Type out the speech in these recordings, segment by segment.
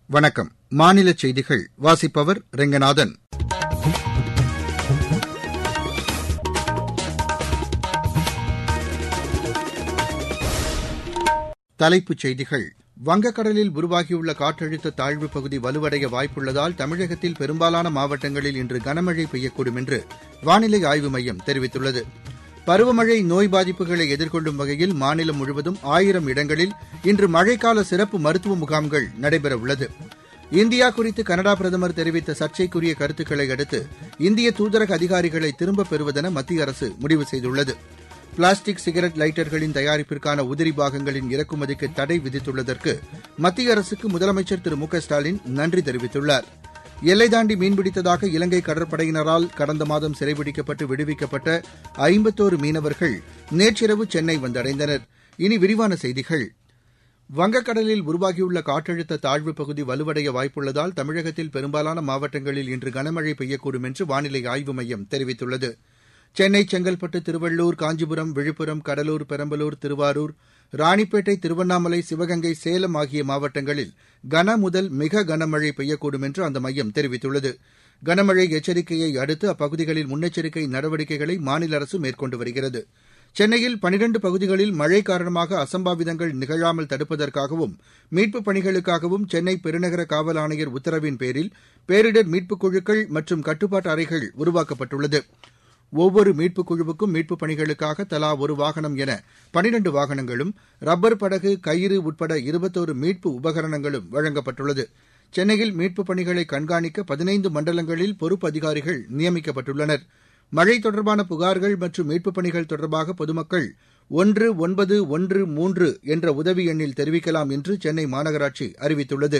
வணக்கம் மாநில செய்திகள் வாசிப்பவர் ரெங்கநாதன் தலைப்புச் செய்திகள் வங்கக்கடலில் உருவாகியுள்ள காற்றழுத்த தாழ்வுப் பகுதி வலுவடைய வாய்ப்புள்ளதால் தமிழகத்தில் பெரும்பாலான மாவட்டங்களில் இன்று கனமழை பெய்யக்கூடும் என்று வானிலை ஆய்வு மையம் தெரிவித்துள்ளது பருவமழை நோய் பாதிப்புகளை எதிர்கொள்ளும் வகையில் மாநிலம் முழுவதும் ஆயிரம் இடங்களில் இன்று மழைக்கால சிறப்பு மருத்துவ முகாம்கள் நடைபெறவுள்ளது இந்தியா குறித்து கனடா பிரதமர் தெரிவித்த சர்ச்சைக்குரிய கருத்துக்களை அடுத்து இந்திய தூதரக அதிகாரிகளை திரும்பப் பெறுவதென மத்திய அரசு முடிவு செய்துள்ளது பிளாஸ்டிக் சிகரெட் லைட்டர்களின் தயாரிப்பிற்கான உதிரி பாகங்களின் இறக்குமதிக்கு தடை விதித்துள்ளதற்கு மத்திய அரசுக்கு முதலமைச்சர் திரு மு க ஸ்டாலின் நன்றி தெரிவித்துள்ளார் எல்லை தாண்டி மீன்பிடித்ததாக இலங்கை கடற்படையினரால் கடந்த மாதம் சிறைபிடிக்கப்பட்டு விடுவிக்கப்பட்ட ஐம்பத்தோரு மீனவர்கள் நேற்றிரவு சென்னை வந்தடைந்தனர் இனி விரிவான செய்திகள் வங்கக்கடலில் உருவாகியுள்ள காற்றழுத்த தாழ்வுப் பகுதி வலுவடைய வாய்ப்புள்ளதால் தமிழகத்தில் பெரும்பாலான மாவட்டங்களில் இன்று கனமழை பெய்யக்கூடும் என்று வானிலை ஆய்வு மையம் தெரிவித்துள்ளது சென்னை செங்கல்பட்டு திருவள்ளூர் காஞ்சிபுரம் விழுப்புரம் கடலூர் பெரம்பலூர் திருவாரூர் ராணிப்பேட்டை திருவண்ணாமலை சிவகங்கை சேலம் ஆகிய மாவட்டங்களில் கன முதல் மிக கனமழை பெய்யக்கூடும் என்று அந்த மையம் தெரிவித்துள்ளது கனமழை எச்சரிக்கையை அடுத்து அப்பகுதிகளில் முன்னெச்சரிக்கை நடவடிக்கைகளை மாநில அரசு மேற்கொண்டு வருகிறது சென்னையில் பனிரண்டு பகுதிகளில் மழை காரணமாக அசம்பாவிதங்கள் நிகழாமல் தடுப்பதற்காகவும் மீட்புப் பணிகளுக்காகவும் சென்னை பெருநகர காவல் ஆணையர் உத்தரவின் பேரில் பேரிடர் மீட்புக் குழுக்கள் மற்றும் கட்டுப்பாட்டு அறைகள் உருவாக்கப்பட்டுள்ளது ஒவ்வொரு மீட்புக் குழுவுக்கும் மீட்புப் பணிகளுக்காக தலா ஒரு வாகனம் என பனிரண்டு வாகனங்களும் ரப்பர் படகு கயிறு உட்பட இருபத்தோரு மீட்பு உபகரணங்களும் வழங்கப்பட்டுள்ளது சென்னையில் மீட்புப் பணிகளை கண்காணிக்க பதினைந்து மண்டலங்களில் பொறுப்பு அதிகாரிகள் நியமிக்கப்பட்டுள்ளனர் மழை தொடர்பான புகார்கள் மற்றும் மீட்புப் பணிகள் தொடர்பாக பொதுமக்கள் ஒன்று ஒன்பது ஒன்று மூன்று என்ற உதவி எண்ணில் தெரிவிக்கலாம் என்று சென்னை மாநகராட்சி அறிவித்துள்ளது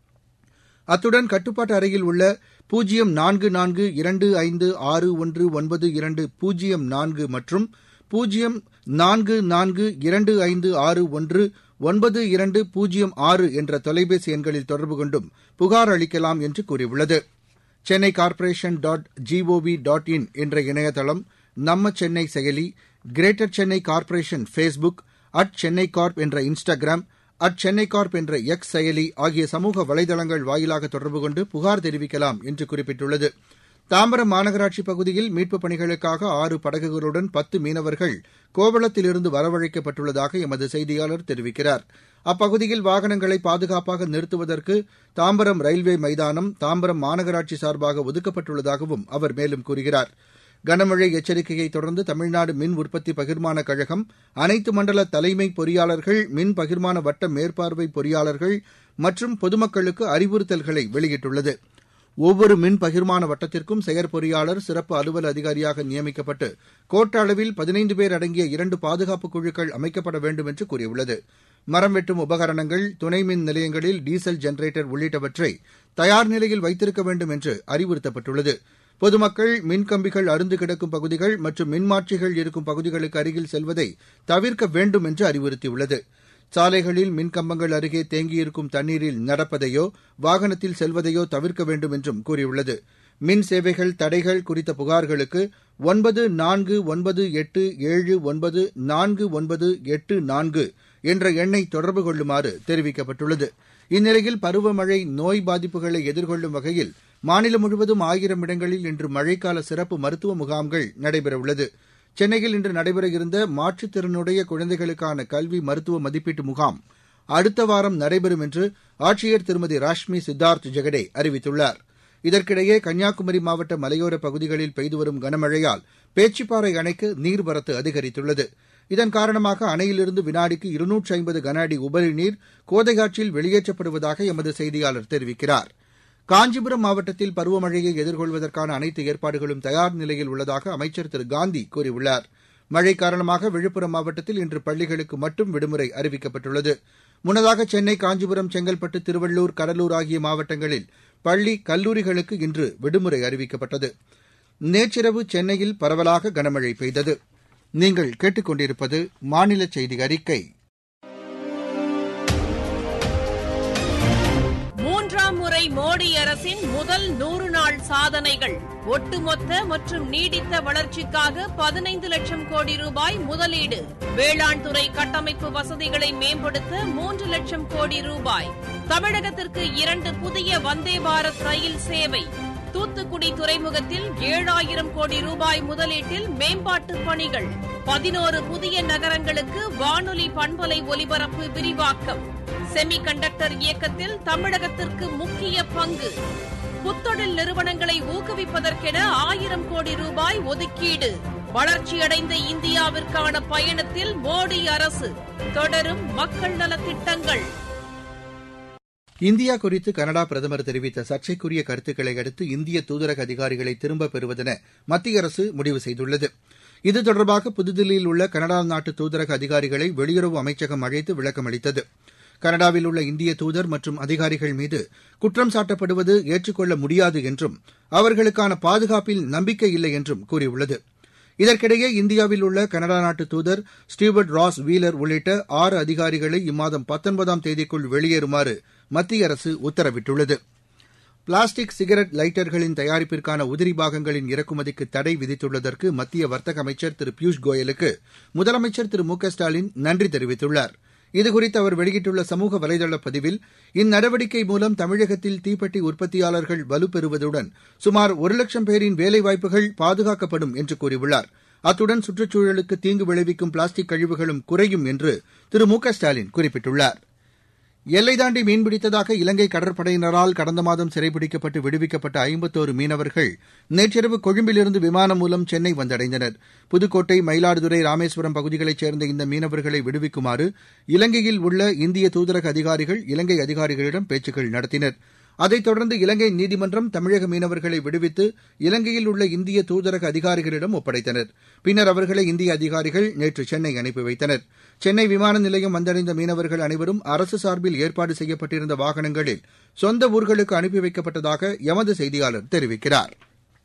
அத்துடன் கட்டுப்பாட்டு அறையில் உள்ள பூஜ்ஜியம் நான்கு நான்கு இரண்டு ஐந்து ஆறு ஒன்று ஒன்பது இரண்டு பூஜ்ஜியம் நான்கு மற்றும் பூஜ்ஜியம் நான்கு நான்கு இரண்டு ஐந்து ஆறு ஒன்று ஒன்பது இரண்டு பூஜ்ஜியம் ஆறு என்ற தொலைபேசி எண்களில் தொடர்பு கொண்டும் புகார் அளிக்கலாம் என்று கூறியுள்ளது Chennai corporation dot gov dot in என்ற இணையதளம் நம்ம சென்னை செயலி greater Chennai corporation Facebook at Chennai corp என்ற இன்ஸ்டாகிராம் அட் சென்னை கார்ப் என்ற எக்ஸ் செயலி ஆகிய சமூக வலைதளங்கள் வாயிலாக தொடர்பு கொண்டு புகார் தெரிவிக்கலாம் என்று குறிப்பிட்டுள்ளது தாம்பரம் மாநகராட்சி பகுதியில் மீட்புப் பணிகளுக்காக ஆறு படகுகளுடன் பத்து மீனவர்கள் கோவளத்திலிருந்து வரவழைக்கப்பட்டுள்ளதாக எமது செய்தியாளர் தெரிவிக்கிறார் அப்பகுதியில் வாகனங்களை பாதுகாப்பாக நிறுத்துவதற்கு தாம்பரம் ரயில்வே மைதானம் தாம்பரம் மாநகராட்சி சார்பாக ஒதுக்கப்பட்டுள்ளதாகவும் அவர் மேலும் கூறுகிறார் கனமழை எச்சரிக்கையை தொடர்ந்து தமிழ்நாடு மின் உற்பத்தி பகிர்மான கழகம் அனைத்து மண்டல தலைமை பொறியாளர்கள் மின் பகிர்மான வட்ட மேற்பார்வை பொறியாளர்கள் மற்றும் பொதுமக்களுக்கு அறிவுறுத்தல்களை வெளியிட்டுள்ளது ஒவ்வொரு மின் பகிர்மான வட்டத்திற்கும் செயற்பொறியாளர் சிறப்பு அலுவல் அதிகாரியாக நியமிக்கப்பட்டு கோட்ட அளவில் பதினைந்து பேர் அடங்கிய இரண்டு பாதுகாப்பு குழுக்கள் அமைக்கப்பட வேண்டும் என்று கூறியுள்ளது மரம் வெட்டும் உபகரணங்கள் துணை மின் நிலையங்களில் டீசல் ஜெனரேட்டர் உள்ளிட்டவற்றை தயார் நிலையில் வைத்திருக்க வேண்டும் என்று அறிவுறுத்தப்பட்டுள்ளது பொதுமக்கள் மின்கம்பிகள் அருந்து கிடக்கும் பகுதிகள் மற்றும் மின்மாற்றிகள் இருக்கும் பகுதிகளுக்கு அருகில் செல்வதை தவிர்க்க வேண்டும் என்று அறிவுறுத்தியுள்ளது சாலைகளில் மின்கம்பங்கள் அருகே தேங்கியிருக்கும் தண்ணீரில் நடப்பதையோ வாகனத்தில் செல்வதையோ தவிர்க்க வேண்டும் என்றும் கூறியுள்ளது மின் சேவைகள் தடைகள் குறித்த புகார்களுக்கு ஒன்பது நான்கு ஒன்பது எட்டு ஏழு ஒன்பது நான்கு ஒன்பது எட்டு நான்கு என்ற எண்ணை தொடர்பு கொள்ளுமாறு தெரிவிக்கப்பட்டுள்ளது இந்நிலையில் பருவமழை நோய் பாதிப்புகளை எதிர்கொள்ளும் வகையில் மாநிலம் முழுவதும் ஆயிரம் இடங்களில் இன்று மழைக்கால சிறப்பு மருத்துவ முகாம்கள் நடைபெறவுள்ளது சென்னையில் இன்று நடைபெற இருந்த மாற்றுத்திறனுடைய குழந்தைகளுக்கான கல்வி மருத்துவ மதிப்பீட்டு முகாம் அடுத்த வாரம் நடைபெறும் என்று ஆட்சியர் திருமதி ராஷ்மி சித்தார்த் ஜெகடே அறிவித்துள்ளார் இதற்கிடையே கன்னியாகுமரி மாவட்ட மலையோரப் பகுதிகளில் பெய்து வரும் கனமழையால் பேச்சிப்பாறை அணைக்கு நீர்வரத்து அதிகரித்துள்ளது இதன் காரணமாக அணையிலிருந்து வினாடிக்கு இருநூற்று ஐம்பது கன அடி உபரி நீர் கோதையாற்றில் வெளியேற்றப்படுவதாக எமது செய்தியாளர் தெரிவிக்கிறார் காஞ்சிபுரம் மாவட்டத்தில் பருவமழையை எதிர்கொள்வதற்கான அனைத்து ஏற்பாடுகளும் தயார் நிலையில் உள்ளதாக அமைச்சர் திரு காந்தி கூறியுள்ளார் மழை காரணமாக விழுப்புரம் மாவட்டத்தில் இன்று பள்ளிகளுக்கு மட்டும் விடுமுறை அறிவிக்கப்பட்டுள்ளது முன்னதாக சென்னை காஞ்சிபுரம் செங்கல்பட்டு திருவள்ளூர் கடலூர் ஆகிய மாவட்டங்களில் பள்ளி கல்லூரிகளுக்கு இன்று விடுமுறை அறிவிக்கப்பட்டது நேற்றிரவு சென்னையில் பரவலாக கனமழை பெய்தது நீங்கள் கேட்டுக்கொண்டிருப்பது மாநில செய்தி அறிக்கை மூன்றாம் முறை மோடி அரசின் முதல் நூறு நாள் சாதனைகள் ஒட்டுமொத்த மற்றும் நீடித்த வளர்ச்சிக்காக பதினைந்து லட்சம் கோடி ரூபாய் முதலீடு வேளாண் துறை கட்டமைப்பு வசதிகளை மேம்படுத்த மூன்று லட்சம் கோடி ரூபாய் தமிழகத்திற்கு இரண்டு புதிய வந்தே பாரத் ரயில் சேவை தூத்துக்குடி துறைமுகத்தில் ஏழாயிரம் கோடி ரூபாய் முதலீட்டில் மேம்பாட்டு பணிகள் பதினோரு புதிய நகரங்களுக்கு வானொலி பண்பலை ஒலிபரப்பு விரிவாக்கம் செமி கண்டக்டர் இயக்கத்தில் தமிழகத்திற்கு முக்கிய பங்கு புத்தொழில் நிறுவனங்களை ஊக்குவிப்பதற்கென ஆயிரம் கோடி ரூபாய் ஒதுக்கீடு வளர்ச்சியடைந்த இந்தியாவிற்கான பயணத்தில் மோடி அரசு தொடரும் மக்கள் நலத்திட்டங்கள் இந்தியா குறித்து கனடா பிரதமர் தெரிவித்த சர்ச்சைக்குரிய கருத்துக்களை அடுத்து இந்திய தூதரக அதிகாரிகளை திரும்பப் பெறுவதென மத்திய அரசு முடிவு செய்துள்ளது இது தொடர்பாக புதுதில்லியில் உள்ள கனடா நாட்டு தூதரக அதிகாரிகளை வெளியுறவு அமைச்சகம் அழைத்து விளக்கம் அளித்தது கனடாவில் உள்ள இந்திய தூதர் மற்றும் அதிகாரிகள் மீது குற்றம் சாட்டப்படுவது ஏற்றுக்கொள்ள முடியாது என்றும் அவர்களுக்கான பாதுகாப்பில் நம்பிக்கை இல்லை என்றும் கூறியுள்ளது இதற்கிடையே இந்தியாவில் உள்ள கனடா நாட்டு தூதர் ஸ்டீவர்ட் ராஸ் வீலர் உள்ளிட்ட ஆறு அதிகாரிகளை இம்மாதம் பத்தொன்பதாம் தேதிக்குள் வெளியேறுமாறு மத்திய அரசு உத்தரவிட்டுள்ளது பிளாஸ்டிக் சிகரெட் லைட்டர்களின் தயாரிப்பிற்கான உதிரி பாகங்களின் இறக்குமதிக்கு தடை விதித்துள்ளதற்கு மத்திய வர்த்தக அமைச்சர் திரு பியூஷ் கோயலுக்கு முதலமைச்சர் திரு மு க ஸ்டாலின் நன்றி தெரிவித்துள்ளார் இதுகுறித்து அவர் வெளியிட்டுள்ள சமூக வலைதள பதிவில் இந்நடவடிக்கை மூலம் தமிழகத்தில் தீப்பெட்டி உற்பத்தியாளர்கள் வலுப்பெறுவதுடன் சுமார் ஒரு லட்சம் பேரின் வேலைவாய்ப்புகள் பாதுகாக்கப்படும் என்று கூறியுள்ளார் அத்துடன் சுற்றுச்சூழலுக்கு தீங்கு விளைவிக்கும் பிளாஸ்டிக் கழிவுகளும் குறையும் என்று திரு மு க ஸ்டாலின் குறிப்பிட்டுள்ளார் எல்லை தாண்டி மீன்பிடித்ததாக இலங்கை கடற்படையினரால் கடந்த மாதம் சிறைபிடிக்கப்பட்டு விடுவிக்கப்பட்ட ஐம்பத்தோரு மீனவர்கள் நேற்றிரவு கொழும்பிலிருந்து விமானம் மூலம் சென்னை வந்தடைந்தனர் புதுக்கோட்டை மயிலாடுதுறை ராமேஸ்வரம் பகுதிகளைச் சேர்ந்த இந்த மீனவர்களை விடுவிக்குமாறு இலங்கையில் உள்ள இந்திய தூதரக அதிகாரிகள் இலங்கை அதிகாரிகளிடம் பேச்சுக்கள் நடத்தினர் அதைத் தொடர்ந்து இலங்கை நீதிமன்றம் தமிழக மீனவர்களை விடுவித்து இலங்கையில் உள்ள இந்திய தூதரக அதிகாரிகளிடம் ஒப்படைத்தனர் பின்னர் அவர்களை இந்திய அதிகாரிகள் நேற்று சென்னை அனுப்பி வைத்தனர் சென்னை விமான நிலையம் வந்தடைந்த மீனவர்கள் அனைவரும் அரசு சார்பில் ஏற்பாடு செய்யப்பட்டிருந்த வாகனங்களில் சொந்த ஊர்களுக்கு அனுப்பி வைக்கப்பட்டதாக எமது செய்தியாளர் தெரிவிக்கிறார்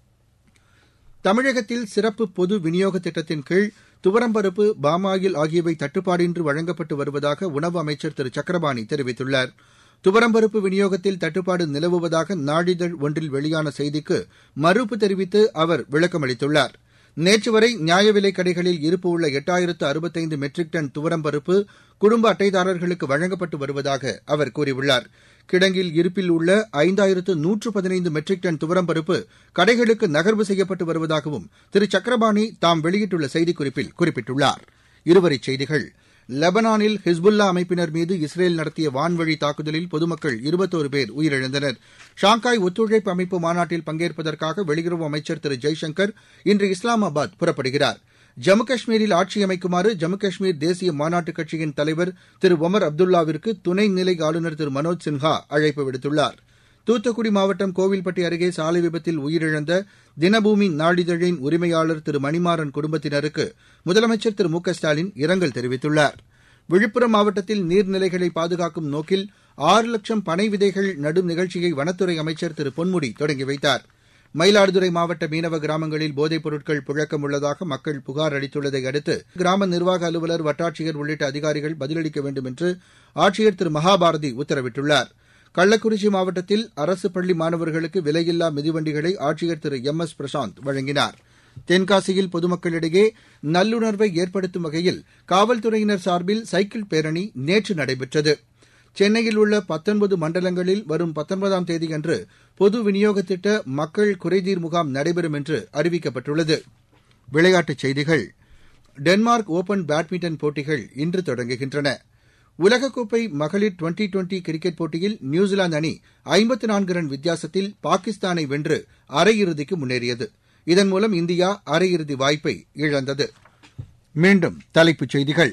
தமிழகத்தில் சிறப்பு பொது விநியோக திட்டத்தின் கீழ் துவரம்பருப்பு பாமாயில் ஆகியவை தட்டுப்பாடின்றி வழங்கப்பட்டு வருவதாக உணவு அமைச்சர் திரு சக்கரபாணி தெரிவித்துள்ளார் துவரம்பருப்பு விநியோகத்தில் தட்டுப்பாடு நிலவுவதாக நாளிதழ் ஒன்றில் வெளியான செய்திக்கு மறுப்பு தெரிவித்து அவர் விளக்கமளித்துள்ளார் நேற்று வரை நியாய விலைக் கடைகளில் இருப்பு உள்ள எட்டாயிரத்து அறுபத்தைந்து மெட்ரிக் டன் துவரம்பருப்பு குடும்ப அட்டைதாரர்களுக்கு வழங்கப்பட்டு வருவதாக அவர் கூறியுள்ளார் கிடங்கில் இருப்பில் உள்ள ஐந்தாயிரத்து நூற்று பதினைந்து மெட்ரிக் டன் துவரம்பருப்பு கடைகளுக்கு நகர்வு செய்யப்பட்டு வருவதாகவும் திரு சக்கரபாணி தாம் வெளியிட்டுள்ள செய்திக்குறிப்பில் குறிப்பிட்டுள்ளார் இருவரிச் செய்திகள் லெபனானில் ஹிஸ்புல்லா அமைப்பினர் மீது இஸ்ரேல் நடத்திய வான்வழி தாக்குதலில் பொதுமக்கள் இருபத்தோரு பேர் உயிரிழந்தனர் ஷாங்காய் ஒத்துழைப்பு அமைப்பு மாநாட்டில் பங்கேற்பதற்காக வெளியுறவு அமைச்சர் திரு ஜெய்சங்கர் இன்று இஸ்லாமாபாத் புறப்படுகிறார் ஜம்மு காஷ்மீரில் ஆட்சி அமைக்குமாறு ஜம்மு காஷ்மீர் தேசிய மாநாட்டுக் கட்சியின் தலைவர் திரு ஒமர் அப்துல்லாவிற்கு துணைநிலை ஆளுநர் திரு மனோஜ் சின்ஹா அழைப்பு விடுத்துள்ளார் தூத்துக்குடி மாவட்டம் கோவில்பட்டி அருகே சாலை விபத்தில் உயிரிழந்த தினபூமி நாளிதழின் உரிமையாளர் திரு மணிமாறன் குடும்பத்தினருக்கு முதலமைச்சர் திரு மு க ஸ்டாலின் இரங்கல் தெரிவித்துள்ளார் விழுப்புரம் மாவட்டத்தில் நீர்நிலைகளை பாதுகாக்கும் நோக்கில் ஆறு லட்சம் பனை விதைகள் நடும் நிகழ்ச்சியை வனத்துறை அமைச்சர் திரு பொன்முடி தொடங்கி வைத்தார் மயிலாடுதுறை மாவட்ட மீனவ கிராமங்களில் போதைப் பொருட்கள் புழக்கம் உள்ளதாக மக்கள் புகார் அளித்துள்ளதை அடுத்து கிராம நிர்வாக அலுவலர் வட்டாட்சியர் உள்ளிட்ட அதிகாரிகள் பதிலளிக்க வேண்டும் என்று ஆட்சியர் திரு மகாபாரதி உத்தரவிட்டுள்ளார் கள்ளக்குறிச்சி மாவட்டத்தில் அரசு பள்ளி மாணவர்களுக்கு விலையில்லா மிதிவண்டிகளை ஆட்சியர் திரு எம் எஸ் பிரசாந்த் வழங்கினார் தென்காசியில் பொதுமக்களிடையே நல்லுணர்வை ஏற்படுத்தும் வகையில் காவல்துறையினர் சார்பில் சைக்கிள் பேரணி நேற்று நடைபெற்றது சென்னையில் உள்ள பத்தொன்பது மண்டலங்களில் வரும் பத்தொன்பதாம் தேதியன்று பொது விநியோக திட்ட மக்கள் குறைதீர் முகாம் நடைபெறும் என்று அறிவிக்கப்பட்டுள்ளது விளையாட்டுச் செய்திகள் டென்மார்க் ஒபன் பேட்மிண்டன் போட்டிகள் இன்று தொடங்குகின்றன உலகக்கோப்பை மகளிர் டுவெண்டி டுவெண்டி கிரிக்கெட் போட்டியில் நியூசிலாந்து அணி ஐம்பத்து நான்கு ரன் வித்தியாசத்தில் பாகிஸ்தானை வென்று அரையிறுதிக்கு முன்னேறியது இதன் மூலம் இந்தியா அரையிறுதி வாய்ப்பை இழந்தது மீண்டும் தலைப்புச் செய்திகள்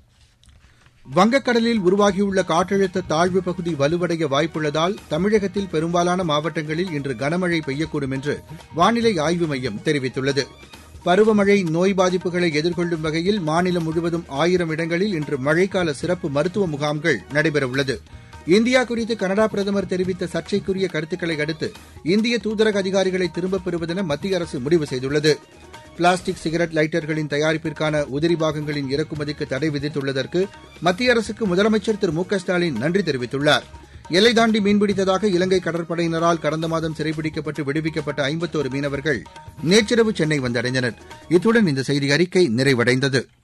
வங்கக்கடலில் உருவாகியுள்ள காற்றழுத்த தாழ்வு பகுதி வலுவடைய வாய்ப்புள்ளதால் தமிழகத்தில் பெரும்பாலான மாவட்டங்களில் இன்று கனமழை பெய்யக்கூடும் என்று வானிலை ஆய்வு மையம் தெரிவித்துள்ளது பருவமழை நோய் பாதிப்புகளை எதிர்கொள்ளும் வகையில் மாநிலம் முழுவதும் ஆயிரம் இடங்களில் இன்று மழைக்கால சிறப்பு மருத்துவ முகாம்கள் நடைபெறவுள்ளது இந்தியா குறித்து கனடா பிரதமர் தெரிவித்த சர்ச்சைக்குரிய கருத்துக்களை அடுத்து இந்திய தூதரக அதிகாரிகளை திரும்பப் பெறுவதென மத்திய அரசு முடிவு செய்துள்ளது பிளாஸ்டிக் சிகரெட் லைட்டர்களின் தயாரிப்பிற்கான உதிரி பாகங்களின் இறக்குமதிக்கு தடை விதித்துள்ளதற்கு மத்திய அரசுக்கு முதலமைச்சர் திரு மு க ஸ்டாலின் நன்றி தெரிவித்துள்ளார் எல்லை தாண்டி மீன்பிடித்ததாக இலங்கை கடற்படையினரால் கடந்த மாதம் சிறைபிடிக்கப்பட்டு விடுவிக்கப்பட்ட ஐம்பத்தோரு மீனவர்கள் நேற்றிரவு சென்னை வந்தடைந்தனர் இத்துடன் இந்த செய்தி அறிக்கை நிறைவடைந்தது